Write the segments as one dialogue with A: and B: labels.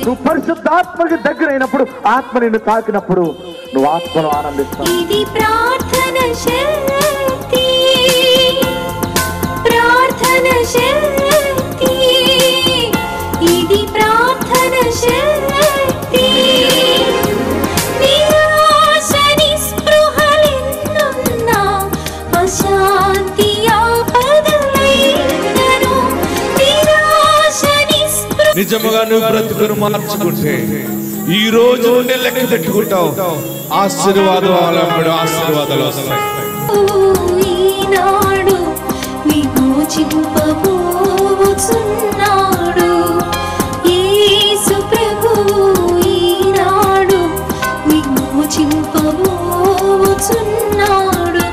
A: నువ్వు పరిశుద్ధాత్మకి దగ్గరైనప్పుడు ఆత్మ నిన్ను తాకినప్పుడు నువ్వు ఆత్మను ఆనందిస్తావు
B: ఇది ప్రార్థన శక్తి ప్రార్థన శక్తి ఇది ప్రార్థన శక్తి నిరాశ నిస్పృహలెన్నున్నా అశాంతి ఆపదలైనను నిరాశ నిస్పృహ
C: నిజముగా నువ్వు బ్రతుకును మార్చుకుంటే ఈ రోజు నుండి లెక్క పెట్టుకుంటావు ఆశీర్వాదం ఆలంబడు ఆశీర్వాదాలు వస్తాయి
B: ఈనాడు విమోచింపబోచున్నాడు యేసు ప్రభువు ఈనాడు విమోచింపబోచున్నాడు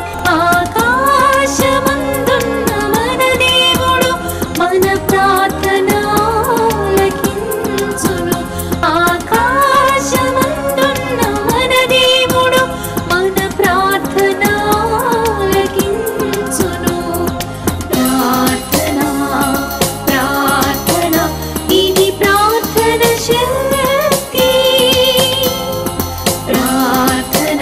B: ఆకాశమందున్న మన దేవుడు మన ప్రార్థన ఆలకించును ఆకాశమందున్న మన దేవుడు మన ప్రార్థన ఆలకించును ప్రార్థన ప్రార్థన ఇది ప్రార్థన శక్తి ప్రార్థన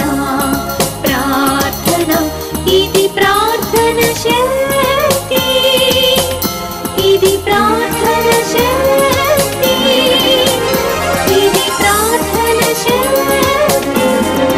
B: ప్రార్థన ఇది ప్రార్థన శక్తి ఇది ప్రార్థన శక్తి ఇది ప్రార్థన శక్తి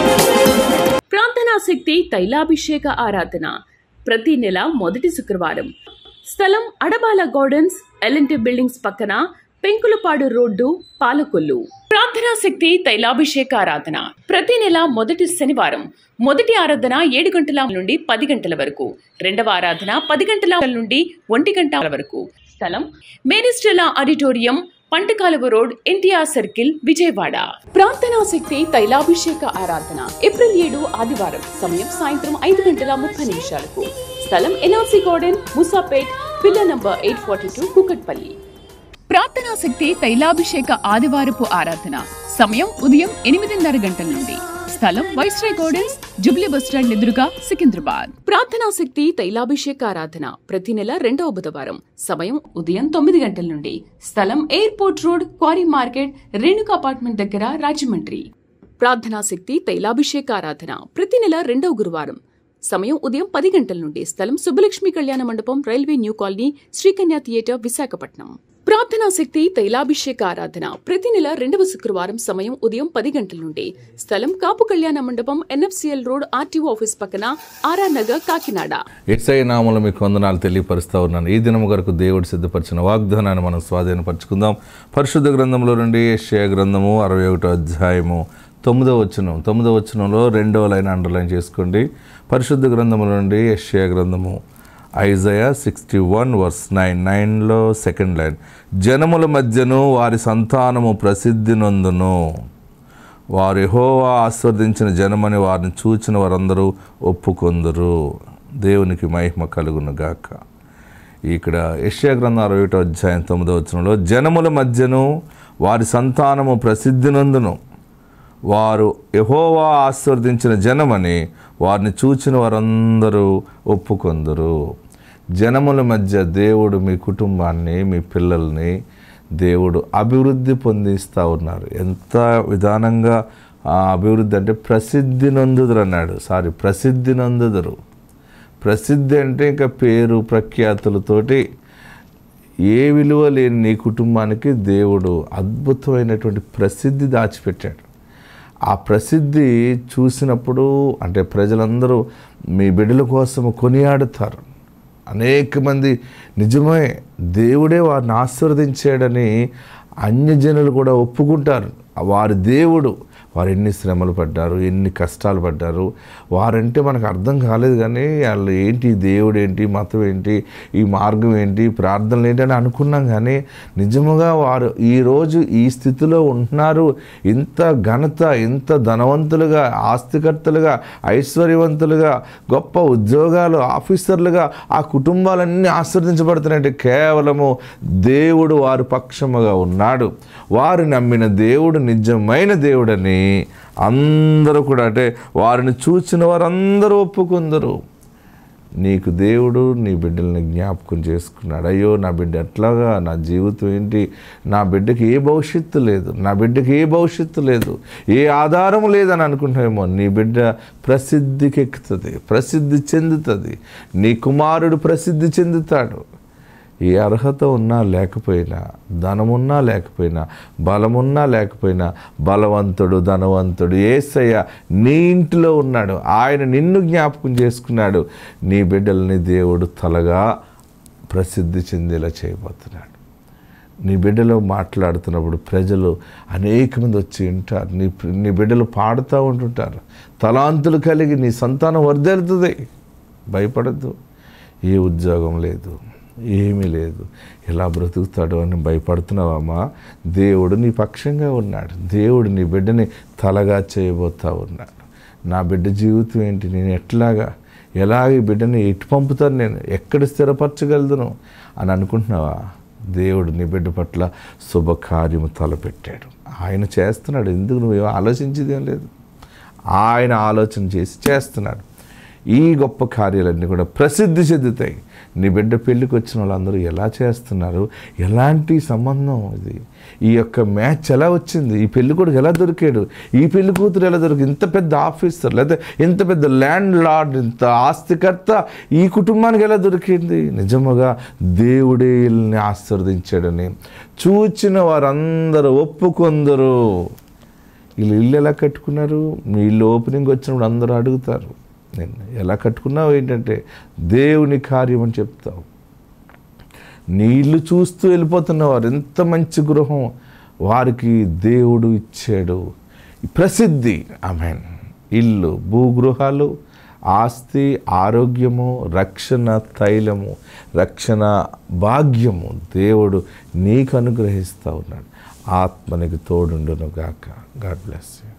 D: ప్రార్థనా శక్తి తైలాభిషేక ఆరాధన ప్రతి నెల మొదటి శుక్రవారం స్థలం అడబాల గార్డెన్స్ ఎల్ఎన్టీ బిల్డింగ్స్ పక్కన పెంకులపాడు రోడ్డు పాలకొల్లు ప్రార్థనా శక్తి తైలాభిషేక ఆరాధన ప్రతి నెల మొదటి శనివారం మొదటి ఆరాధన ఏడు గంటల నుండి పది గంటల వరకు రెండవ ఆరాధన పది గంటల నుండి ఒంటి గంటల వరకు స్థలం Maris Stella auditorium Pantakaluva road NTR circle Vijayawada ప్రార్థనా శక్తి తైలాభిషేక ఆరాధన ఏప్రిల్ ఏడు ఆదివారం సమయం సాయంత్రం ఐదు గంటల ముప్పై నిమిషాలకు స్థలం NRC garden Moosapet pillar number eight forty two Kukatpally ప్రార్థనా శక్తి తైలాభిషేక ఆదివారపు ఆరాధన సమయం ఉదయం ఎనిమిదిన్నర గంటల నుండి స్థలం వైస్రాయ్ గార్డెన్స్ జుబ్లీ బస్టాండ్ ఎదురుగా సికింద్రాబాద్ ప్రార్థనా శక్తి తైలాభిషేక ఆరాధన ప్రతి నెల రెండవ బుధవారం సమయం ఉదయం తొమ్మిది గంటల నుండి స్థలం airport road quarry market Renuka apartment దగ్గర రాజమండ్రి ప్రార్థనా శక్తి తైలాభిషేక ఆరాధన ప్రతి నెల రెండవ గురువారం సమయం ఉదయం పది గంటల నుండి స్థలం సుబ్బలక్ష్మి కళ్యాణ మండపం railway new colony Srikanya theatre Visakhapatnam ప్రార్థనా శక్తి తైలాభిషేక ఆరాధన ప్రతి నెల రెండవ శుక్రవారం సమయం ఉదయం పది గంటల నుండి స్థలం కాపు కళ్యాణ మండపం ఎన్ఎఫ్సిఎల్ రోడ్ ఆర్టీఓ ఆఫీస్ పక్కన ఆర్ఆర్ నగర్ కాకినాడ
E: ఎస్ఐ నామలు మీకు వందనాలు తెలియపరుస్తూ ఉన్నాను ఈ దినం వరకు దేవుడు సిద్ధపరిచిన వాగ్దానాన్ని మనం స్వాధీనపరచుకుందాం పరిశుద్ధ గ్రంథంలో నుండి యెషయా గ్రంథము అరవై ఒకటో అధ్యాయము తొమ్మిదో వచనం తొమ్మిదో వచనంలో రెండో లైన్ అండర్లైన్ చేసుకోండి పరిశుద్ధ గ్రంథంలో నుండి యెషయా గ్రంథము Isaiah sixty one verse nine నైన్లో సెకండ్ లైన్ జనముల మధ్యను వారి సంతానము ప్రసిద్ధి నొందును వారు యెహోవా ఆస్వాదించిన జనమని వారిని చూచిన వారందరూ ఒప్పుకొందరు దేవునికి మహిమ కలుగును గాక ఇక్కడ యెషయా గ్రంథం అరవై ఒకటో అధ్యాయం తొమ్మిదో వచనంలో జనముల మధ్యను వారి సంతానము ప్రసిద్ధి నందును వారు యహోవా ఆస్వర్దించిన జనమని వారిని చూచిన వారందరూ ఒప్పుకొందరు జనముల మధ్య దేవుడు మీ కుటుంబాన్ని మీ పిల్లల్ని దేవుడు అభివృద్ధి పొందిస్తూ ఉన్నారు ఎంత విధానంగా ఆ అభివృద్ధి అంటే ప్రసిద్ధి నందుదురు అన్నాడు సారీ ప్రసిద్ధి నందుదురు ప్రసిద్ధి అంటే ఇంకా పేరు ప్రఖ్యాతులతోటి ఏ విలువ లేని నీ కుటుంబానికి దేవుడు అద్భుతమైనటువంటి ప్రసిద్ధి దాచిపెట్టాడు ఆ ప్రసిద్ధి చూసినప్పుడు అంటే ప్రజలందరూ మీ బిడ్డల కోసం కొనియాడుతారు అనేక మంది నిజమే దేవుడే వారిని ఆశీర్వదించాడని అన్యజనులు కూడా ఒప్పుకుంటారు వారి దేవుడు వారు ఎన్ని శ్రమలు పడ్డారు ఎన్ని కష్టాలు పడ్డారు వారంటే మనకు అర్థం కాలేదు కానీ వాళ్ళు ఏంటి దేవుడు ఏంటి మతం ఏంటి ఈ మార్గం ఏంటి ప్రార్థనలు ఏంటి అని అనుకున్నాం కానీ నిజముగా వారు ఈరోజు ఈ స్థితిలో ఉంటున్నారు ఇంత ఘనత ఇంత ధనవంతులుగా ఆస్తికర్తలుగా ఐశ్వర్యవంతులుగా గొప్ప ఉద్యోగాలు ఆఫీసర్లుగా ఆ కుటుంబాలన్నీ ఆశీర్వదించబడుతున్నాయంటే కేవలము దేవుడు వారి పక్షముగా ఉన్నాడు వారు నమ్మిన దేవుడు నిజమైన దేవుడని అందరూ కూడా అంటే వారిని చూసిన వారందరూ ఒప్పుకుందరు నీకు దేవుడు నీ బిడ్డల్ని జ్ఞాపకం చేసుకున్నాడు అయ్యో నా బిడ్డ ఎట్లాగా నా జీవితం ఏంటి నా బిడ్డకి ఏ భవిష్యత్తు లేదు నా బిడ్డకి ఏ భవిష్యత్తు లేదు ఏ ఆధారం లేదని అనుకుంటామేమో నీ బిడ్డ ప్రసిద్ధికి ఎక్కుతుంది ప్రసిద్ధి చెందుతుంది నీ కుమారుడు ప్రసిద్ధి చెందుతాడు ఏ అర్హత ఉన్నా లేకపోయినా ధనమున్నా లేకపోయినా బలమున్నా లేకపోయినా బలవంతుడు ధనవంతుడు ఏసయ్య నీ ఇంటిలో ఉన్నాడు ఆయన నిన్ను జ్ఞాపకం చేసుకున్నాడు నీ బిడ్డల్ని దేవుడు తలగా ప్రసిద్ధి చెందేలా చేయబోతున్నాడు నీ బిడ్డలో మాట్లాడుతున్నప్పుడు ప్రజలు అనేక మంది వచ్చి ఉంటారు నీ నీ బిడ్డలు పాడుతూ ఉంటుంటారు తలాంతులు కలిగి నీ సంతానం వర్ధెలుతుంది భయపడద్దు ఏ ఉద్యోగం లేదు ఏమీ లేదు ఎలా బ్రతుకుతాడు అని భయపడుతున్నావమ్మా దేవుడు నీ పక్షంగా ఉన్నాడు దేవుడు నీ బిడ్డని తలగా చేయబోతా ఉన్నాడు నా బిడ్డ జీవితం ఏంటి నేను ఎట్లాగా ఎలాగ ఈ బిడ్డని ఎటు పంపుతాను నేను ఎక్కడ స్థిరపరచగలను అని అనుకుంటున్నావా దేవుడు నీ బిడ్డ పట్ల శుభకార్యము తలపెట్టాడు ఆయన చేస్తున్నాడు ఎందుకు నువ్వు ఆలోచించేదేం లేదు ఆయన ఆలోచన చేసి చేస్తున్నాడు ఈ గొప్ప కార్యాలన్నీ కూడా ప్రసిద్ధి చెందుతాయి నీ బిడ్డ పెళ్ళికి వచ్చిన వాళ్ళందరూ ఎలా చేస్తున్నారు ఎలాంటి సంబంధం ఇది ఈ యొక్క మ్యాచ్ ఎలా వచ్చింది ఈ పెళ్లి కొడుకు ఎలా దొరికాడు ఈ పెళ్లి కూతురు ఎలా దొరికింది ఇంత పెద్ద ఆఫీసర్ లేదా ఇంత పెద్ద ల్యాండ్ లార్డ్ ఇంత ఆస్తికర్త ఈ కుటుంబానికి ఎలా దొరికింది నిజముగా దేవుడే వీళ్ళని ఆశీర్వదించాడని చూచిన వారందరూ ఒప్పుకొందరు వీళ్ళు ఇల్లు ఎలా కట్టుకున్నారు మీ ఇల్లు ఓపెనింగ్ వచ్చినప్పుడు అందరూ అడుగుతారు నేను ఎలా కట్టుకున్నావు ఏంటంటే దేవుని కార్యం అని చెప్తావు నీ ఇల్లు చూస్తూ వెళ్ళిపోతున్నవారు ఎంత మంచి గృహం వారికి దేవుడు ఇచ్చాడు ప్రసిద్ధి ఆమెన్ ఇల్లు భూగృహాలు ఆస్తి ఆరోగ్యము రక్షణ తైలము రక్షణ భాగ్యము దేవుడు నీకు అనుగ్రహిస్తూ ఉన్నాడు ఆత్మనికి తోడుండును గాక గాడ్ బ్లెస్ యూ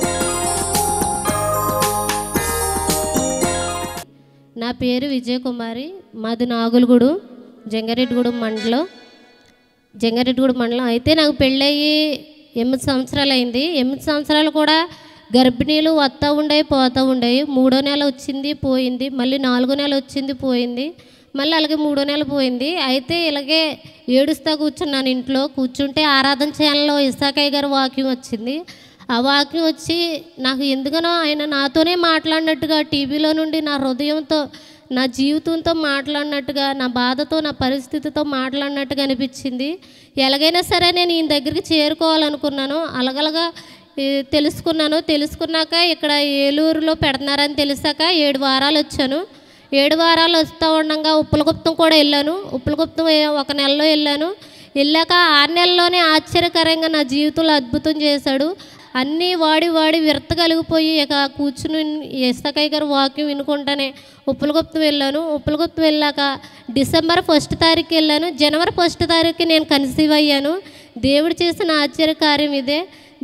F: నా పేరు విజయకుమారి మాది నాగులగూడు జంగారెడ్డిగూడెం మండలం జంగారెడ్డిగూడెం మండలం అయితే నాకు పెళ్ళయ్యి ఎనిమిది సంవత్సరాలు అయింది ఎనిమిది సంవత్సరాలు కూడా గర్భిణీలు వస్తూ ఉండేవి పోతూ ఉండేవి మూడో నెల వచ్చింది పోయింది మళ్ళీ నాలుగో నెల వచ్చింది పోయింది మళ్ళీ అలాగే మూడో నెల పోయింది అయితే ఇలాగే ఏడుస్తా కూర్చున్నాను ఇంట్లో కూర్చుంటే ఆరాధన ఛానల్లో ఇసాకయ్య గారి వాక్యం వచ్చింది ఆ వాక్యం వచ్చి నాకు ఎందుకనో ఆయన నాతోనే మాట్లాడినట్టుగా టీవీలో నుండి నా హృదయంతో నా జీవితంతో మాట్లాడినట్టుగా నా బాధతో నా పరిస్థితితో మాట్లాడినట్టుగా అనిపించింది ఎలాగైనా సరే నేను ఈయన దగ్గరికి చేరుకోవాలనుకున్నాను అలగలగా ఈ, తెలుసుకున్నాను తెలుసుకున్నాక ఇక్కడ ఏలూరులో పెడుతున్నారని తెలిసాక ఏడు వారాలు వచ్చాను ఏడు వారాలు వస్తూ ఉండగా ఉప్పులగుప్తం కూడా వెళ్ళాను ఉప్పులగుప్తం ఏ- ఒక నెలలో వెళ్ళాను వెళ్ళాక ఆరు నెలల్లోనే ఆశ్చర్యకరంగా నా జీవితంలో అద్భుతం చేశాడు అన్నీ వాడి వాడి విరతగలిగిపోయి ఇక కూర్చుని ఇస్తకాయ గారు వాక్యం వినుకుంటానే ఉప్పులగుప్తం వెళ్ళాను ఉప్పులగుప్తం వెళ్ళాక డిసెంబర్ ఫస్ట్ తారీఖు వెళ్ళాను జనవరి ఫస్ట్ తారీఖు నేను కన్సీవ్ అయ్యాను దేవుడు చేసిన ఆశ్చర్య కార్యం ఇదే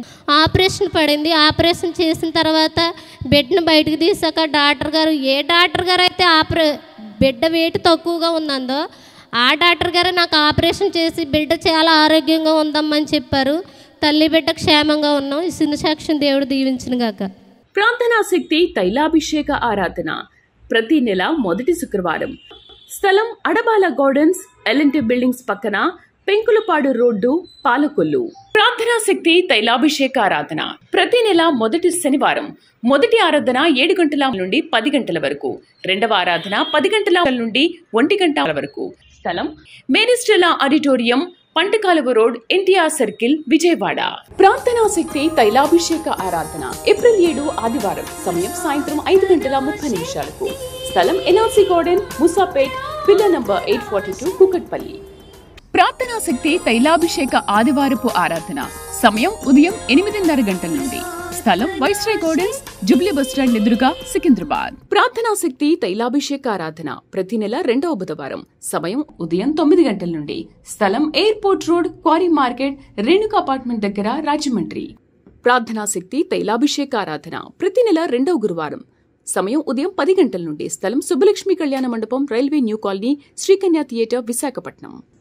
F: ఆపరేషన్ పడింది ఆపరేషన్ చేసిన తర్వాత బెడ్ని బయటకు తీసాక డాక్టర్ గారు ఏ డాక్టర్ గారు అయితే ఆపరే బిడ్డ వెయిట్ తక్కువగా ఉందందో ఆ డాక్టర్ గారు నాకు ఆపరేషన్ చేసి బిడ్డ చాలా ఆరోగ్యంగా ఉందమ్మని చెప్పారు తల్లి బిడ్డ క్షేమంగా ఉన్నాం ఈ చిన్న సాక్ష్యం దేవుడు దీవించిన గాక
D: ప్రార్థనా శక్తి తైలాభిషేక ఆరాధన ప్రతి నెల మొదటి శుక్రవారం స్థలం అడబాల గార్డెన్స్ ఎల్ఎన్టీ బిల్డింగ్స్ పక్కన పెంకులపాడు రోడ్డు పాలకొల్లు ప్రార్థనా శక్తి తైలాభిషేక ఆరాధన ప్రతి నెల మొదటి శనివారం మొదటి ఆరాధన ఏడు గంటల నుండి పది గంటల వరకు రెండవ ఆరాధన పది గంటల నుండి ఒంటి గంటల వరకు స్థలం మేనిస్టెలా auditorium Pantakaluva road NTR circle Vijayawada ప్రార్థనా శక్తి తైలాభిషేక ఆరాధన ఏప్రిల్ ఏడు ఆదివారం సమయం సాయంత్రం ఐదు గంటల ముప్పై నిమిషాలకు స్థలం NRC garden Moosapet pillar number eight forty two Kukatpally ప్రార్థనా శక్తి తైలాభిషేక ఆదివారపు ఆరాధన సమయం ఉదయం ఎనిమిదిన్నర గంటల నుండి స్థలం వైస్రాయ్ గార్డెన్స్ జుబ్లీ బస్టాండ్ ఎదురుగా సికింద్రాబాద్ ప్రార్థనా శక్తి తైలాభిషేక ఆరాధన ప్రతి నెల రెండవ బుధవారం సమయం ఉదయం తొమ్మిది గంటల నుండి స్థలం airport road quarry market Renuka apartment దగ్గర రాజమండ్రి ప్రార్థనా శక్తి తైలాభిషేక ఆరాధన ప్రతి నెల రెండవ గురువారం సమయం ఉదయం పది గంటల నుండి స్థలం సుబ్బలక్ష్మి కళ్యాణ మండపం railway new colony Srikanya theatre Visakhapatnam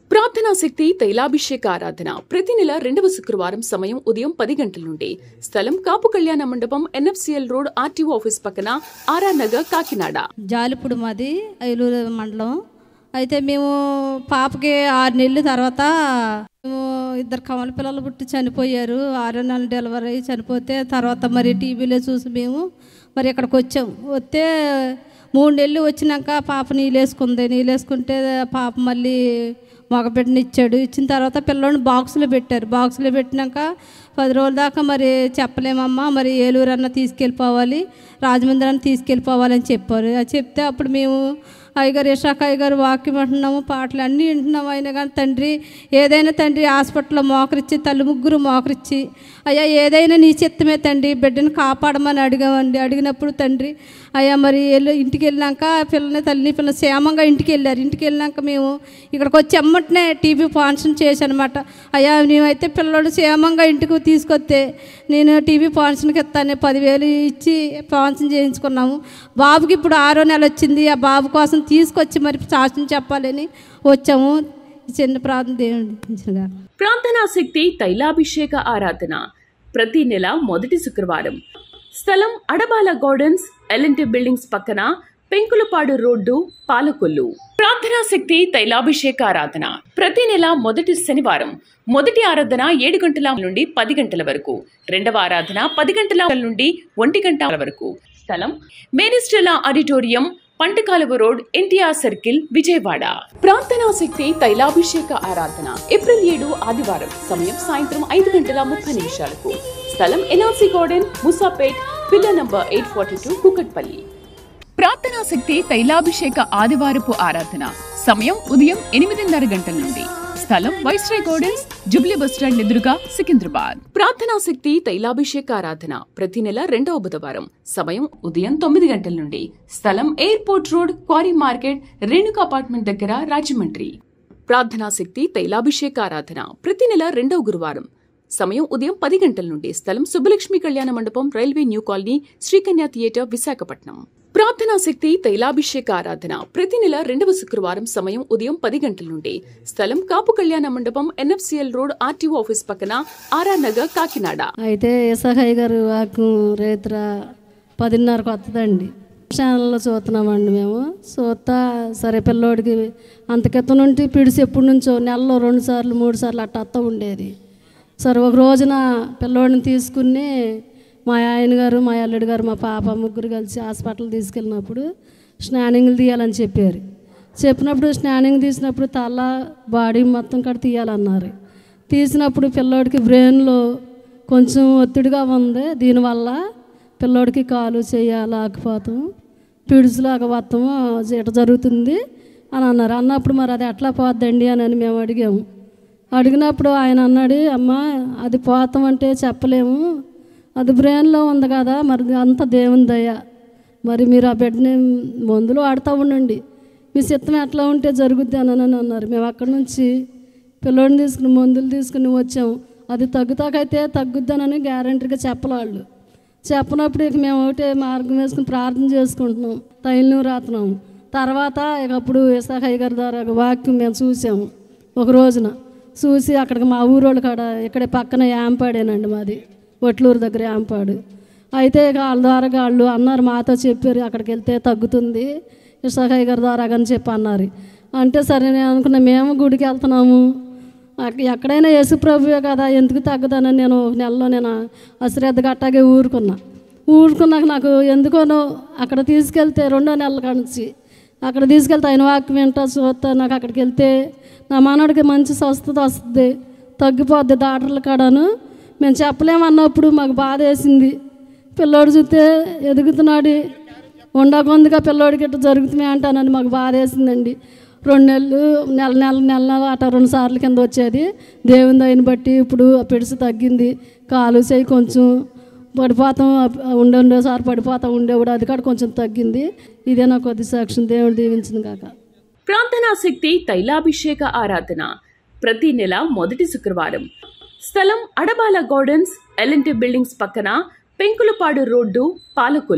D: ప్రార్థనా శక్తి తైలాభిషేక ఆరాధన ప్రతి నెల రెండవ శుక్రవారం సమయం ఉదయం పది గంటల నుండి స్థలం కాపు కళ్యాణ మండపం ఎన్ఎఫ్సిఎల్ రోడ్ ఆర్టీఓ ఆఫీస్ పక్కన ఆర్ఆర్ నగర్ కాకినాడ
G: జాలిపుడు మాది ఐలూరు మండలం అయితే మేము పాపకి ఆరు నెలల తర్వాత మేము ఇద్దరు కమల పిల్లలు పుట్టి చనిపోయారు ఆరో నెలల డెలివరీ అయ్యి చనిపోతే తర్వాత మరి టీవీలో చూసి మేము మరి ఇక్కడికి వచ్చాం వస్తే మూడు నెలలు వచ్చినాక పాప నీళ్ళేసుకుంది నీళ్ళేసుకుంటే పాప మళ్ళీ మగబిడ్డని ఇచ్చాడు ఇచ్చిన తర్వాత పిల్లోని బాక్సులో పెట్టారు బాక్సులో పెట్టినాక పది రోజుల దాకా మరి చెప్పలేమమ్మా మరి ఏలూరు అన్న తీసుకెళ్ళిపోవాలి రాజమండ్రి అన్న తీసుకెళ్ళిపోవాలని చెప్పారు అది చెప్తే అప్పుడు మేము అయ్యగారు ఇషాక్ అయ్యగారు వాక్యం అంటున్నాము పాటలు అన్నీ వింటున్నాము అయినా కానీ తండ్రి ఏదైనా తండ్రి హాస్పిటల్లో మోకరిచ్చి తల్లి ముగ్గురు మోకరిచ్చి అయ్యా ఏదైనా నీ చిత్తమే తండ్రి బిడ్డను కాపాడమని అడిగామండి అడిగినప్పుడు తండ్రి అయ్యా మరి వెళ్ళి ఇంటికి వెళ్ళాక పిల్లని తల్లిని పిల్లలు క్షేమంగా ఇంటికి వెళ్ళారు ఇంటికి వెళ్ళాక మేము ఇక్కడికి వచ్చి అమ్మటనే టీవీ ఫంక్షన్ చేశానమాట అయ్యా మేమైతే పిల్లలు క్షేమంగా ఇంటికి తీసుకొస్తే నేను టీవీ ఫంక్షన్కి ఇస్తాను పదివేలు ఇచ్చి ఫంక్షన్ చేయించుకున్నాము బాబుకి ఇప్పుడు ఆరో నెల వచ్చింది ఆ బాబు కోసం తీసుకొచ్చి మరి సాక్ష్యం చెప్పాలని వచ్చాము ఈ చిన్న ప్రార్థన దేవుడు
D: ప్రార్థనా శక్తి తైలాభిషేక ఆరాధన ప్రతి నెల మొదటి శుక్రవారం స్థలం అడబాల గార్డెన్స్ ఎల్ఎన్టీ బిల్డింగ్స్ పక్కన పెంకులపాడు రోడ్డు పాలకొల్లు ప్రార్థనా శక్తి తైలాభిషేక ఆరాధన ప్రతి నెల మొదటి శనివారం మొదటి ఆరాధన ఏడు గంటల నుండి పది గంటల వరకు రెండవ ఆరాధన పది గంటల నుండి ఒంటి గంటల వరకు స్థలం Maris Stella auditorium Pantakaluva road NTR circle Vijayawada ప్రార్థనా శక్తి తైలాభిషేక ఆరాధన ఏప్రిల్ ఏడు ఆదివారం సమయం సాయంత్రం ఐదు గంటల ముప్పై నిమిషాలకు స్థలం NRC garden Moosapet pillar number eight forty two Kukatpally ప్రార్థనా శక్తి తైలాభిషేక ఆదివారపు ఆరాధన సమయం ఉదయం ఎనిమిదిన్నర గంటల నుండి స్థలం వైస్రాయ్ గార్డెన్స్ జుబ్లీ బస్టాండ్ ఎదురుగా సికింద్రాబాద్ ప్రార్థనా శక్తి తైలాభిషేక ఆరాధన ప్రతి నెల రెండవ బుధవారం సమయం ఉదయం తొమ్మిది గంటల నుండి స్థలం airport road quarry market Renuka apartment దగ్గర రాజమండ్రి ప్రార్థనా శక్తి తైలాభిషేక ఆరాధన ప్రతి నెల రెండవ గురువారం సమయం ఉదయం పది గంటల నుండి స్థలం సుబ్బలక్ష్మి కళ్యాణ మండపం railway new colony Srikanya theatre Visakhapatnam ప్రార్థనా శక్తి తైలాభిషేక ఆరాధన ప్రతి నెల రెండవ శుక్రవారం సమయం ఉదయం పది గంటల నుండి స్థలం కాపు కళ్యాణ మండపం ఎన్ఎఫ్సిఎల్ రోడ్ ఆర్టీఓ ఆఫీస్ పక్కన ఆర్ఆర్ నగర్ కాకినాడ
G: అయితే ఏసహయ్య గారు వాక్యం రేత్ర పదిన్నరకు వస్తుందండి ఛానల్లో చూస్తున్నామండి మేము చూస్తా సరే పిల్లోడికి అంత క్రితం నుండి పిడిసి ఎప్పటి నుంచో నెలలో రెండు సార్లు మూడు సార్లు అట్ట అత్త ఉండేది సరే ఒక రోజున పిల్లోడిని తీసుకుని మా ఆయన గారు మా అల్లుడు గారు మా పాప ముగ్గురు కలిసి హాస్పిటల్ తీసుకెళ్ళినప్పుడు స్నానింగ్లు తీయాలని చెప్పారు చెప్పినప్పుడు స్నానింగ్ తీసినప్పుడు తల బాడీ మొత్తం కూడా తీయాలన్నారు తీసినప్పుడు పిల్లోడికి బ్రెయిన్లో కొంచెం ఒత్తిడిగా ఉంది దీనివల్ల పిల్లోడికి కాలు చేయాలాకపోతాం పిడుసులాగా వస్తాము ఇట జరుగుతుంది అని అన్నారు అన్నప్పుడు మరి అది ఎట్లా పోద్దండి అని అని మేము అడిగాము అడిగినప్పుడు ఆయన అన్నాడు అమ్మ అది పోతామంటే చెప్పలేము అది బ్రెయిన్లో ఉంది కదా మరి అంత దేవుని దయ మరి మీరు ఆ బిడ్డని మందులు ఆడుతూ ఉండండి మీ చిత్తం ఎట్లా ఉంటే జరుగుద్ది అని అని అన్నారు మేము అక్కడి నుంచి పిల్లోడిని తీసుకుని మందులు తీసుకుని వచ్చాము అది తగ్గుతాకైతే తగ్గుద్దానని గ్యారంటీగా చెప్పలాళ్ళు చెప్పినప్పుడు ఇక మేము ఒకటే మార్గం వేసుకుని ప్రార్థన చేసుకుంటున్నాం తైలం రాతున్నాము తర్వాత ఇక అప్పుడు ఇసాహయ్య గారి ద్వారా ఒక వాక్యం మేము చూసాము ఒక రోజున చూసి అక్కడికి మా ఊరోళ్ళు కాడ ఇక్కడే పక్కన యాంపాడేనండి మాది ఒట్లూరు దగ్గర యాంపాడు అయితే ఇక వాళ్ళ ద్వారా వాళ్ళు అన్నారు మాతో చెప్పారు అక్కడికి వెళ్తే తగ్గుతుంది ఇసాహయ్య గారి ద్వారా అని చెప్పి అన్నారు అంటే సరే నేను అనుకున్నా మేము గుడికి వెళ్తున్నాము అక్క- ఎక్కడైనా యేసుప్రభువే కదా ఎందుకు తగ్గదనని నేను ఒక నెలలో నేను అశ్రద్ధగా అట్టాగే ఊరుకున్నా ఊరుకున్నాక నాకు ఎందుకోనో అక్కడ తీసుకెళ్తే రెండో నెలల కానించి అక్కడ తీసుకెళ్తే ఆయన వాక్యం వింటా చూస్తా నాకు అక్కడికి వెళ్తే నా మనవడికి మంచి స్వస్థత వస్తుంది తగ్గిపోద్ది డాక్టర్ల కాడను మేము చెప్పలేమన్నప్పుడు మాకు బాధ వేసింది పిల్లోడు చూస్తే ఎదుగుతున్నాడు ఉండకొందిగా పిల్లోడికి ఇట్లా జరుగుతున్నాయి అంటానని మాకు బాధ వేసిందండి రెండు నెలలు నెల నెల నెల నెల అట రెండు సార్లు కింద వచ్చేది దేవుని దయని బట్టి ఇప్పుడు ఆ పెడుసు తగ్గింది కాలు చేయి కొంచెం పడిపోతాం ఉండే ఉండేసారి పడిపోతా ఉండేవాడు అది కూడా కొంచెం తగ్గింది ఇదే నా కొద్ది సాక్ష్యం దేవుడు దీవించింది కాక
D: ప్రార్థనా శక్తి తైలాభిషేక ఆరాధన ప్రతి నెల మొదటి శుక్రవారం స్థలం అడబాల గార్డెన్స్ ఎల్ఎన్టీ బిల్డింగ్స్ పక్కన పెంకులపాడు రోడ్డు పాలకొల్లు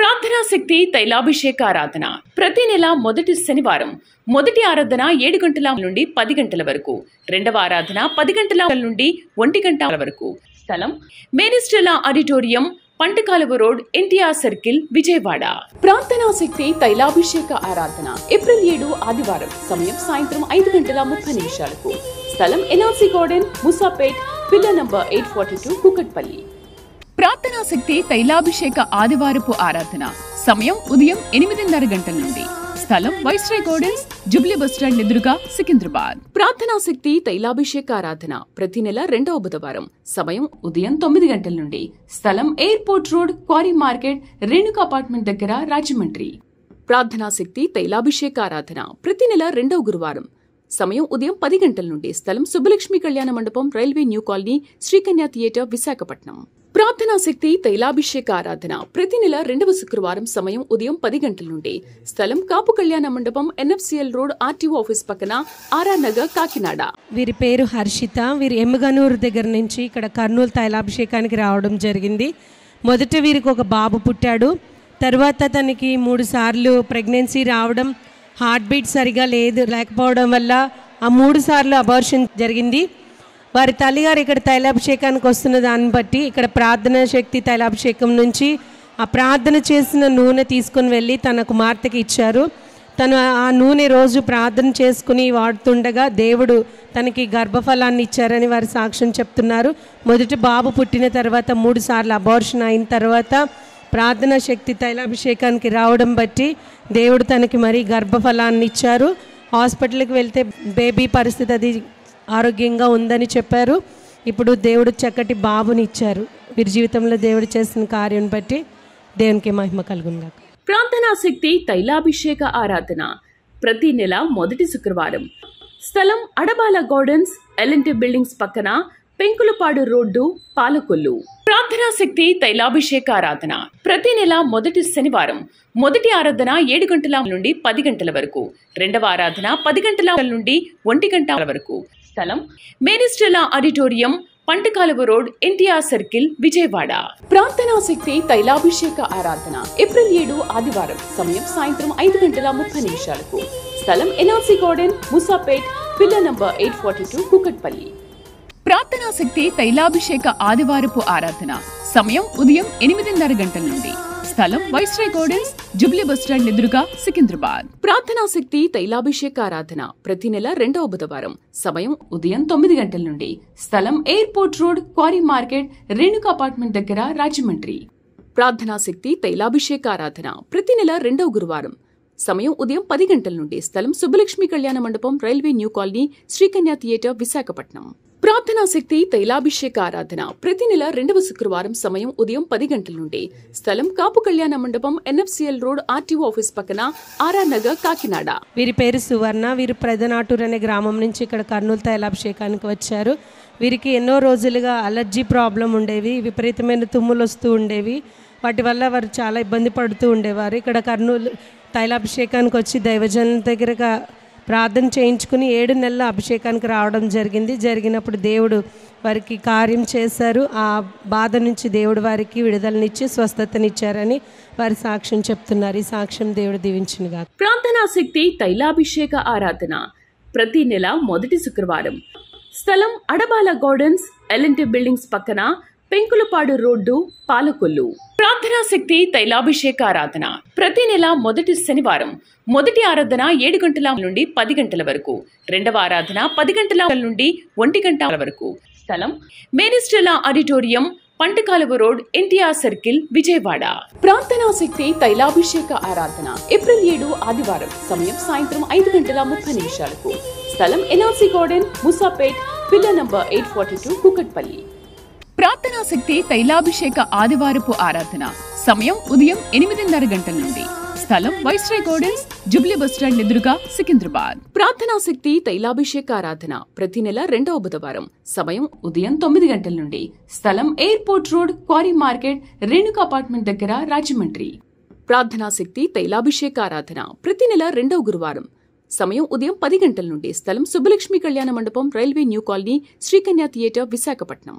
D: ప్రార్థనా శక్తి తైలాభిషేక ఆరాధన ప్రతి నెల మొదటి శనివారం మొదటి ఆరాధన ఏడు గంటల నుండి పది గంటల వరకు రెండవ ఆరాధన పది గంటల నుండి ఒంటి గంటల వరకు స్థలం మేనిస్టెలా auditorium Pantakaluva road NTR circle Vijayawada ప్రార్థనా శక్తి తైలాభిషేక ఆరాధన ఏప్రిల్ ఏడు ఆదివారం సమయం సాయంత్రం ఐదు గంటల ముప్పై నిమిషాలకు స్థలం NRC garden Moosapet pillar number eight forty two Kukatpally ప్రార్థనా శక్తి తైలాభిషేక ఆదివారపు ఆరాధన సమయం ఉదయం ఎనిమిదిన్నర గంటల నుండి స్థలం వైస్రాయ్ గార్డెన్స్ జుబ్లీ బస్టాండ్ ఎదురుగా సికింద్రాబాద్ ప్రార్థనా శక్తి తైలాభిషేక ఆరాధన ప్రతి నెల రెండవ బుధవారం సమయం ఉదయం తొమ్మిది గంటల నుండి స్థలం airport road quarry market Renuka apartment దగ్గర రాజమండ్రి ప్రార్థనా శక్తి తైలాభిషేక ఆరాధన ప్రతి నెల రెండవ గురువారం సమయం ఉదయం పది గంటల నుండి స్థలం సుబ్బలక్ష్మి కళ్యాణ మండపం railway new colony Srikanya theatre Visakhapatnam ప్రార్థనా శక్తి తైలాభిషేక ఆరాధన ప్రతి నెల రెండవ శుక్రవారం సమయం ఉదయం పది గంటల నుండి స్థలం కాపు కళ్యాణ మండపం ఎన్ఎఫ్సిఎల్ రోడ్ ఆర్టీఓ ఆఫీస్ పక్కన ఆర్ఆర్ నగర్ కాకినాడ
H: వీరి పేరు హర్షిత వీరు ఎమ్మగనూరు దగ్గర నుంచి ఇక్కడ కర్నూలు తైలాభిషేకానికి రావడం జరిగింది మొదట వీరికి ఒక బాబు పుట్టాడు తర్వాత తనకి మూడు సార్లు ప్రెగ్నెన్సీ రావడం హార్ట్ బీట్ సరిగా లేదు లేకపోవడం వల్ల ఆ మూడు సార్లు అబార్షన్ జరిగింది వారి తల్లిగారు ఇక్కడ తైలాభిషేకానికి వస్తున్న దాన్ని బట్టి ఇక్కడ ప్రార్థనా శక్తి తైలాభిషేకం నుంచి ఆ ప్రార్థన చేసిన నూనె తీసుకొని వెళ్ళి తన కుమార్తెకి ఇచ్చారు తను ఆ నూనె రోజు ప్రార్థన చేసుకుని వాడుతుండగా దేవుడు తనకి గర్భఫలాన్ని ఇచ్చారని వారి సాక్ష్యం చెప్తున్నారు మొదటి బాబు పుట్టిన తర్వాత మూడు సార్లు అబార్షన్ అయిన తర్వాత ప్రార్థనా శక్తి తైలాభిషేకానికి రావడం బట్టి దేవుడు తనకి మరీ గర్భఫలాన్ని ఇచ్చారు హాస్పిటల్కి వెళ్తే బేబీ పరిస్థితి అది ఆరోగ్యంగా ఉందని చెప్పారు ఇప్పుడు దేవుడు చక్కటి బాబుని ఇచ్చారు వీరి జీవితంలో దేవుడు చేసిన కార్యం బట్టి దేవునికి మహిమ కలుగునుగాక
D: ప్రార్థనా శక్తి తైలాభిషేక ఆరాధన ప్రతి నెల మొదటి శుక్రవారం స్థలం అడబాల గార్డెన్స్ ఎల్ఎన్టీ బిల్డింగ్స్ పక్కన పెంకులపాడు రోడ్డు పాలకొల్లు ప్రార్థనా శక్తి తైలాభిషేక ఆరాధన ప్రతి నెల మొదటి శనివారం మొదటి ఆరాధన ఏడు గంటల నుండి పది గంటల వరకు రెండవ ఆరాధన పది గంటల నుండి ఒంటి గంటల వరకు స్థలం మేనిస్టెలా auditorium Pantakaluva road NTR circle Vijayawada ప్రార్థనా శక్తి తైలాభిషేక ఆరాధన ఏప్రిల్ ఏడు ఆదివారం సమయం సాయంత్రం ఐదు గంటల ముప్పై నిమిషాలకు స్థలం NRC garden Moosapet pillar number eight forty two Kukatpally ప్రార్థనా శక్తి తైలాభిషేక ఆదివారపు ఆరాధన సమయం ఉదయం ఎనిమిదిన్నర గంటల నుండి స్థలం వైస్రాయ్ గార్డెన్స్ జుబ్లీ బస్టాండ్ ఎదురుగా సికింద్రాబాద్ ప్రార్థనా శక్తి తైలాభిషేక ఆరాధన ప్రతి నెల రెండవ బుధవారం సమయం ఉదయం తొమ్మిది గంటల నుండి స్థలం airport road quarry market Renuka apartment దగ్గర రాజమండ్రి ప్రార్థనా శక్తి తైలాభిషేక ఆరాధన ప్రతి నెల రెండవ గురువారం సమయం ఉదయం పది గంటల నుండి స్థలం సుబ్బలక్ష్మి కళ్యాణ మండపం railway new colony Srikanya theatre Visakhapatnam ప్రార్థనా శక్తి తైలాభిషేక ఆరాధన ప్రతి నెల రెండవ శుక్రవారం సమయం ఉదయం పది గంటల నుండి స్థలం కాపు కళ్యాణ మండపం ఎన్ఎఫ్సిఎల్ రోడ్ ఆర్టీఓ ఆఫీస్ పక్కన ఆర్ఆర్ నగర్ కాకినాడ
H: వీరి పేరు సువర్ణ వీరు ప్రదనాటూర్ అనే గ్రామం నుంచి ఇక్కడ కర్నూలు తైలాభిషేకానికి వచ్చారు వీరికి ఎన్నో రోజులుగా అలర్జీ ప్రాబ్లం ఉండేవి విపరీతమైన తుమ్ములు వస్తూ ఉండేవి వాటి వల్ల వారు చాలా ఇబ్బంది పడుతూ ఉండేవారు ఇక్కడ కర్నూలు తైలాభిషేకానికి వచ్చి దైవజనుల దగ్గరగా ప్రార్థన చేయించుకుని ఏడు నెలల అభిషేకానికి రావడం జరిగింది జరిగినప్పుడు దేవుడు వారికి కార్యం చేశారు ఆ బాధ నుంచి దేవుడు వారికి విడుదలనిచ్చి స్వస్థతనిచ్చారని వారి సాక్ష్యం చెప్తున్నారు ఈ సాక్ష్యం దేవుడు దీవించినగా
D: ప్రార్థనా శక్తి తైలాభిషేక ఆరాధన ప్రతి నెల మొదటి శుక్రవారం స్థలం అడబాల గార్డెన్స్ ఎల్ఎన్టీ బిల్డింగ్స్ పక్కన పెంకులపాడు రోడ్డు పాలకొల్లు ప్రార్థనా శక్తి తైలాభిషేక ఆరాధన ప్రతి నెల మొదటి శనివారం మొదటి ఆరాధన ఏడు గంటల నుండి పది గంటల వరకు రెండవ ఆరాధన పది గంటల నుండి ఒంటి గంటల వరకు స్థలం మేనిస్టెలా auditorium Pantakaluva road NTR circle Vijayawada ప్రార్థనా శక్తి తైలాభిషేక ఆరాధన ఏప్రిల్ ఏడు ఆదివారం సమయం సాయంత్రం ఐదు గంటల ముప్పై నిమిషాలకు స్థలం NRC garden Moosapet pillar number eight forty two Kukatpally ప్రార్థనా శక్తి తైలాభిషేక ఆదివారపు ఆరాధన సమయం ఉదయం ఎనిమిదిన్నర గంటల నుండి స్థలం వైస్రాయ్ గార్డెన్స్ జుబ్లీ బస్టాండ్ ఎదురుగా సికింద్రాబాద్ ప్రార్థనా శక్తి తైలాభిషేక ఆరాధన ప్రతి నెల రెండవ బుధవారం సమయం ఉదయం తొమ్మిది గంటల నుండి స్థలం airport road quarry market Renuka apartment దగ్గర రాజమండ్రి ప్రార్థనా శక్తి తైలాభిషేక ఆరాధన ప్రతి నెల రెండవ గురువారం సమయం ఉదయం పది గంటల నుండి స్థలం సుబ్బలక్ష్మి కళ్యాణ మండపం railway new colony Srikanya theatre Visakhapatnam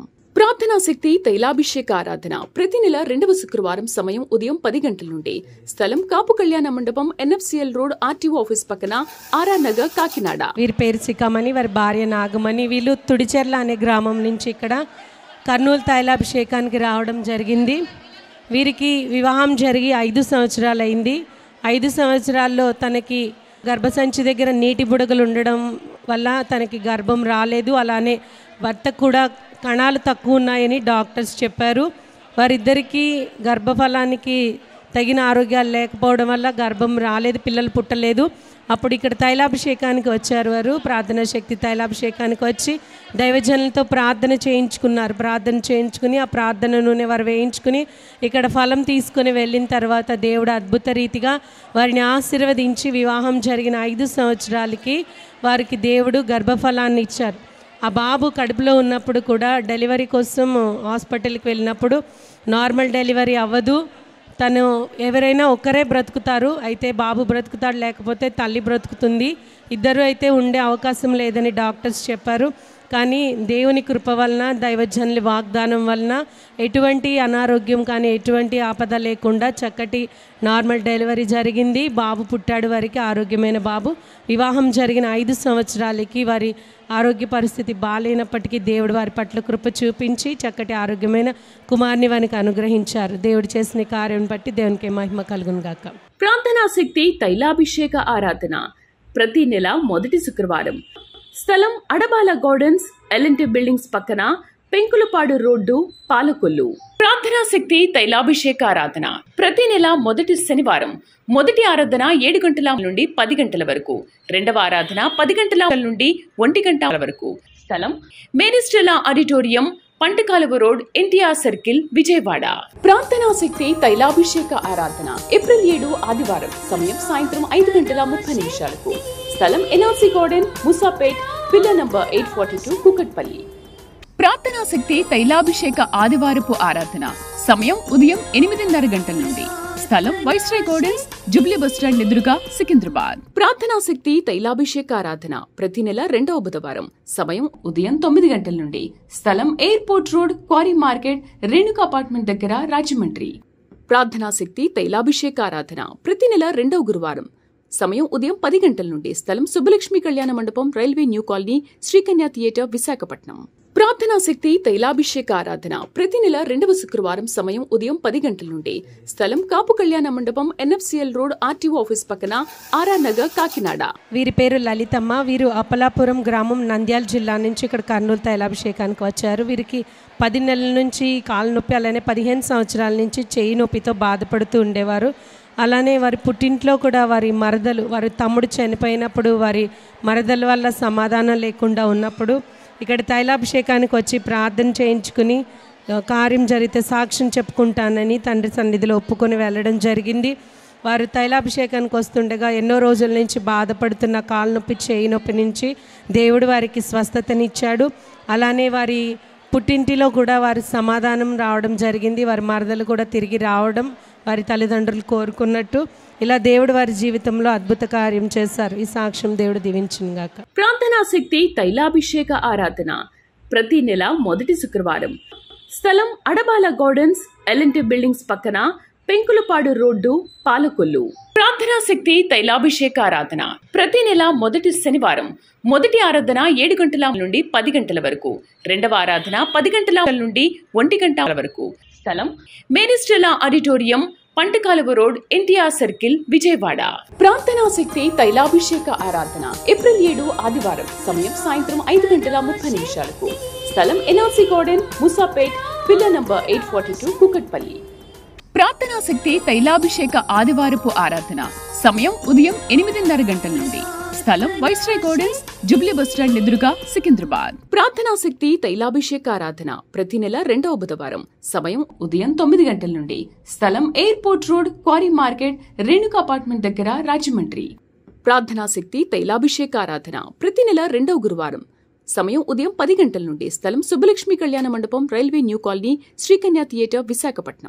D: ప్రార్థనా శక్తి తైలాభిషేక ఆరాధన ప్రతి నెల రెండవ శుక్రవారం సమయం ఉదయం పది గంటల నుండి స్థలం కాపు కళ్యాణ మండపం ఎన్ఎఫ్సిఎల్ రోడ్ ఆర్టీఓ ఆఫీస్ పక్కన ఆర్ఆర్ నగర్ కాకినాడ
H: వీరి పేరు సికామణి వారి భార్య నాగమణి వీళ్ళు తుడిచెర్ల అనే గ్రామం నుంచి ఇక్కడ కర్నూలు తైలాభిషేకానికి రావడం జరిగింది వీరికి వివాహం జరిగి ఐదు సంవత్సరాలు అయింది ఐదు సంవత్సరాల్లో తనకి గర్భసంచి దగ్గర నీటి బుడగలు ఉండడం వల్ల తనకి గర్భం రాలేదు అలానే భర్తకు కూడా కణాలు తక్కువ ఉన్నాయని డాక్టర్స్ చెప్పారు వారిద్దరికీ గర్భఫలానికి తగిన ఆరోగ్యాలు లేకపోవడం వల్ల గర్భం రాలేదు పిల్లలు పుట్టలేదు అప్పుడు ఇక్కడ తైలాభిషేకానికి వచ్చారు వారు ప్రార్థనా శక్తి తైలాభిషేకానికి వచ్చి దైవజనులతో ప్రార్థన చేయించుకున్నారు ప్రార్థన చేయించుకుని ఆ ప్రార్థన నూనె వారు వేయించుకుని ఇక్కడ ఫలం తీసుకుని వెళ్ళిన తర్వాత దేవుడు అద్భుత రీతిగా వారిని ఆశీర్వదించి వివాహం జరిగిన ఐదు సంవత్సరాలకి వారికి దేవుడు గర్భఫలాన్ని ఇచ్చారు ఆ బాబు కడుపులో ఉన్నప్పుడు కూడా డెలివరీ కోసం హాస్పిటల్కి వెళ్ళినప్పుడు నార్మల్ డెలివరీ అవ్వదు తను ఎవరైనా ఒక్కరే బ్రతుకుతారు అయితే బాబు బ్రతుకుతాడు లేకపోతే తల్లి బ్రతుకుతుంది ఇద్దరు అయితే ఉండే అవకాశం లేదని డాక్టర్స్ చెప్పారు కానీ దేవుని కృప వలన దైవజనుల వాగ్దానం వలన ఎటువంటి అనారోగ్యం కానీ ఎటువంటి ఆపద లేకుండా చక్కటి నార్మల్ డెలివరీ జరిగింది బాబు పుట్టాడు వారికి ఆరోగ్యమైన బాబు వివాహం జరిగిన ఐదు సంవత్సరాలకి వారి ఆరోగ్య పరిస్థితి బాగాలేనప్పటికీ దేవుడు వారి పట్ల కృప చూపించి చక్కటి ఆరోగ్యమైన కుమార్ని వారికి అనుగ్రహించారు దేవుడు చేసిన కార్యం బట్టి దేవునికి మహిమ కలుగును గాక
D: ప్రార్థనా శక్తి తైలాభిషేక ఆరాధన ప్రతి నెల మొదటి శుక్రవారం స్థలం అడబాల గార్డెన్స్ ఎల్ఎన్టీ బిల్డింగ్స్ పక్కన పెంకులపాడు రోడ్డు పాలకొల్లు ప్రార్థనా శక్తి తైలాభిషేక ఆరాధన ప్రతి నెల మొదటి శనివారం మొదటి ఆరాధన ఏడు గంటల నుండి పది గంటల వరకు రెండవ ఆరాధన పది గంటల నుండి ఒంటి గంటల వరకు స్థలం మేనిస్టెలా auditorium Pantakaluva road NTR circle Vijayawada ప్రార్థనా శక్తి తైలాభిషేక ఆరాధన ఏప్రిల్ ఏడు ఆదివారం సమయం సాయంత్రం ఐదు గంటల ముప్పై నిమిషాలకు స్థలం NRC garden Moosapet pillar number eight forty two Kukatpally ప్రార్థనా శక్తి తైలాభిషేక ఆదివారపు ఆరాధన సమయం ఉదయం ఎనిమిదిన్నర గంటల నుండి స్థలం వైస్రాయ్ గార్డెన్స్ జుబ్లీ బస్టాండ్ ఎదురుగా సికింద్రాబాద్ ప్రార్థనా శక్తి తైలాభిషేక ఆరాధన ప్రతి నెల రెండవ బుధవారం సమయం ఉదయం తొమ్మిది గంటల నుండి స్థలం airport road quarry market Renuka apartment దగ్గర రాజమండ్రి ప్రార్థనా శక్తి తైలాభిషేక ఆరాధన ప్రతి నెల రెండవ గురువారం సమయం ఉదయం పది గంటల నుండి స్థలం సుబ్బలక్ష్మి కళ్యాణ మండపం railway new colony Srikanya theatre Visakhapatnam ప్రార్థనా శక్తి తైలాభిషేక ఆరాధన ప్రతి నెల రెండవ శుక్రవారం సమయం ఉదయం పది గంటల నుండి స్థలం కాపు కళ్యాణ మండపం ఎన్ఎఫ్సిఎల్ రోడ్ ఆర్టీఓ ఆఫీస్ పక్కన ఆర్ఆర్ నగర్ కాకినాడ
H: వీరి పేరు లలితమ్మ వీరు అప్పలాపురం గ్రామం నంద్యాల జిల్లా నుంచి ఇక్కడ కర్నూలు తైలాభిషేకానికి వచ్చారు వీరికి పది నెలల నుంచి కాలు నొప్పి అలానే పదిహేను సంవత్సరాల నుంచి చేయి నొప్పితో బాధపడుతూ ఉండేవారు అలానే వారి పుట్టింట్లో కూడా వారి మరదలు వారి తమ్ముడు చనిపోయినప్పుడు వారి మరదల వల్ల సమాధానం లేకుండా ఉన్నప్పుడు ఇక్కడ తైలాభిషేకానికి వచ్చి ప్రార్థన చేయించుకుని ఆ, కార్యం జరిగితే సాక్ష్యం చెప్పుకుంటానని తండ్రి సన్నిధిలో ఒప్పుకొని వెళ్ళడం జరిగింది వారు తైలాభిషేకానికి వస్తుండగా ఎన్నో రోజుల నుంచి బాధపడుతున్న కాలు నొప్పి చేయి నొప్పి నుంచి దేవుడు వారికి స్వస్థతనిచ్చాడు అలానే వారి పుట్టింటిలో కూడా వారి సమాధానం రావడం జరిగింది వారి మరదలు కూడా తిరిగి రావడం వారి తల్లిదండ్రులు కోరుకున్నట్టు ఇలా దేవుడు వారి జీవితంలో అద్భుత కార్యం చేశారు ఈ సాక్ష్యం దేవుడు దీవించును గాక
D: ప్రార్థనా శక్తి తైలాభిషేక ఆరాధన ప్రతి నెల మొదటి శుక్రవారం స్థలం అడబాల గార్డెన్స్ ఎల్ఎన్టీ బిల్డింగ్స్ పక్కన పెంకులపాడు రోడ్డు పాలకొల్లు ప్రార్థనా శక్తి తైలాభిషేక ఆరాధన ప్రతి నెల మొదటి శనివారం మొదటి ఆరాధన ఏడు గంటల నుండి పది గంటల వరకు రెండవ ఆరాధన పది గంటల నుండి ఒంటి గంటల వరకు స్థలం మేనిస్టెలా auditorium Pantakaluva road NTR circle Vijayawada ప్రార్థనా శక్తి తైలాభిషేక ఆరాధన ఏప్రిల్ ఏడు ఆదివారం సమయం సాయంత్రం ఐదు గంటల ముప్పై నిమిషాలకు స్థలం NRC garden Moosapet pillar number eight forty two Kukatpally ప్రార్థనా శక్తి తైలాభిషేక ఆదివారపు ఆరాధన సమయం ఉదయం ఎనిమిదిన్నర గంటల నుండి స్థలం వైస్రాయ్ గార్డెన్స్ జుబ్లీ బస్టాండ్ ఎదురుగా సికింద్రాబాద్ ప్రార్థనా శక్తి తైలాభిషేక ఆరాధన ప్రతి నెల రెండవ బుధవారం సమయం ఉదయం తొమ్మిది గంటల నుండి స్థలం airport road quarry market Renuka apartment దగ్గర రాజమండ్రి ప్రార్థనా శక్తి తైలాభిషేక ఆరాధన ప్రతి నెల రెండవ గురువారం సమయం ఉదయం పది గంటల నుండి స్థలం సుబ్బలక్ష్మి కళ్యాణ మండపం railway new colony Srikanya theatre Visakhapatnam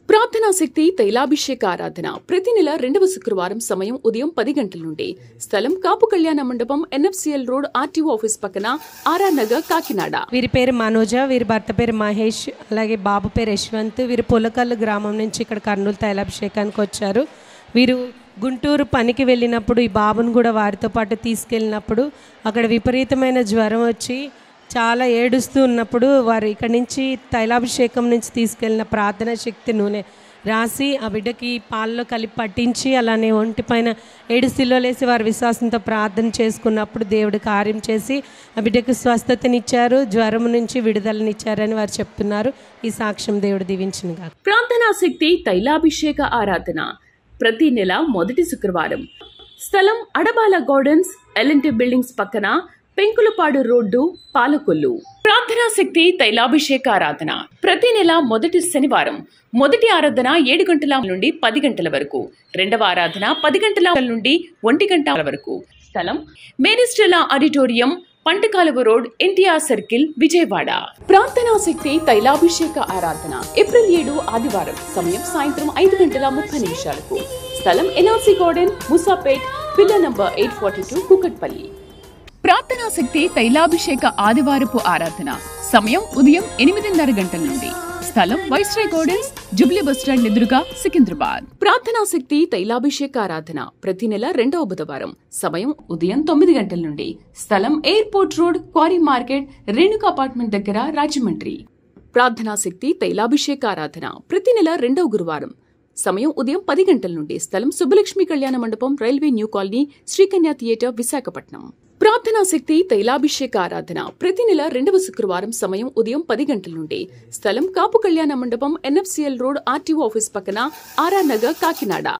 D: ప్రార్థనా శక్తి తైలాభిషేక ఆరాధన ప్రతి నెల రెండవ శుక్రవారం సమయం ఉదయం పది గంటల నుండి స్థలం కాపు కళ్యాణ మండపం ఎన్ఎఫ్సిఎల్ రోడ్ ఆర్టీఓ ఆఫీస్ పక్కన ఆర్ఆర్ నగర్ కాకినాడ
H: వీరి పేరు మనోజ వీరి భర్త పేరు మహేష్ అలాగే బాబు పేరు యశ్వంత్ వీరు పులకల్లు గ్రామం నుంచి ఇక్కడ కర్నూలు తైలాభిషేకానికి వచ్చారు వీరు గుంటూరు పనికి వెళ్ళినప్పుడు ఈ బాబును కూడా వారితో పాటు తీసుకెళ్ళినప్పుడు అక్కడ విపరీతమైన జ్వరం వచ్చి చాలా ఏడుస్తూ ఉన్నప్పుడు వారు ఇక్కడి నుంచి తైలాభిషేకం నుంచి తీసుకెళ్ళిన ప్రార్థన శక్తి నూనె రాసి ఆ బిడ్డకి పాలలో కలిపి పట్టించి అలానే ఒంటి పైన ఏడు సిల్లోలేసి వారి విశ్వాసంతో ప్రార్థన చేసుకున్నప్పుడు దేవుడు కార్యం చేసి ఆ బిడ్డకు స్వస్థతనిచ్చారు జ్వరం నుంచి విడుదలనిచ్చారని వారు చెప్తున్నారు ఈ సాక్ష్యం దేవుడు దీవించిన కాక
D: ప్రార్థనా శక్తి తైలాభిషేక ఆరాధన ప్రతి నెల మొదటి శుక్రవారం స్థలం అడబాల గార్డెన్స్ ఎల్ఎన్టీ బిల్డింగ్స్ పక్కన పెంకులపాడు రోడ్డు పాలకొల్లు ప్రార్థనా శక్తి తైలాభిషేక ఆరాధన ప్రతి నెల మొదటి శనివారం మొదటి ఆరాధన ఏడు గంటల నుండి పది గంటల వరకు రెండవ ఆరాధన పది గంటల నుండి ఒంటి గంటల వరకు స్థలం మేనిస్టెలా auditorium Pantakaluva road NTR circle Vijayawada ప్రార్థనా శక్తి తైలాభిషేక ఆరాధన ఏప్రిల్ ఏడు ఆదివారం సమయం సాయంత్రం ఐదు గంటల ముప్పై నిమిషాలకు స్థలం NRC garden Moosapet pillar number eight forty two Kukatpally ప్రార్థనా శక్తి తైలాభిషేక ఆదివారపు ఆరాధన సమయం ఉదయం ఎనిమిదిన్నర గంటల నుండి స్థలం వైస్రాయ్ గార్డెన్స్ జుబ్లీ బస్టాండ్ ఎదురుగా సికింద్రాబాద్ ప్రార్థనా శక్తి తైలాభిషేక ఆరాధన ప్రతి నెల రెండవ బుధవారం సమయం ఉదయం తొమ్మిది గంటల నుండి స్థలం airport road quarry market Renuka apartment దగ్గర రాజమండ్రి ప్రార్థనా శక్తి తైలాభిషేక ఆరాధన ప్రతి నెల రెండవ గురువారం సమయం ఉదయం పది గంటల నుండి స్థలం సుబ్బలక్ష్మి కళ్యాణ మండపం railway new colony Srikanya theatre Visakhapatnam ప్రార్థనా శక్తి తైలాభిషేక ఆరాధన ప్రతి నెల రెండవ శుక్రవారం సమయం ఉదయం పది గంటల నుండి స్థలం కాపు కళ్యాణ మండపం ఎన్ఎఫ్సిఎల్ రోడ్ ఆర్టీఓ ఆఫీస్ పక్కన ఆర్ఆర్ నగర్ కాకినాడ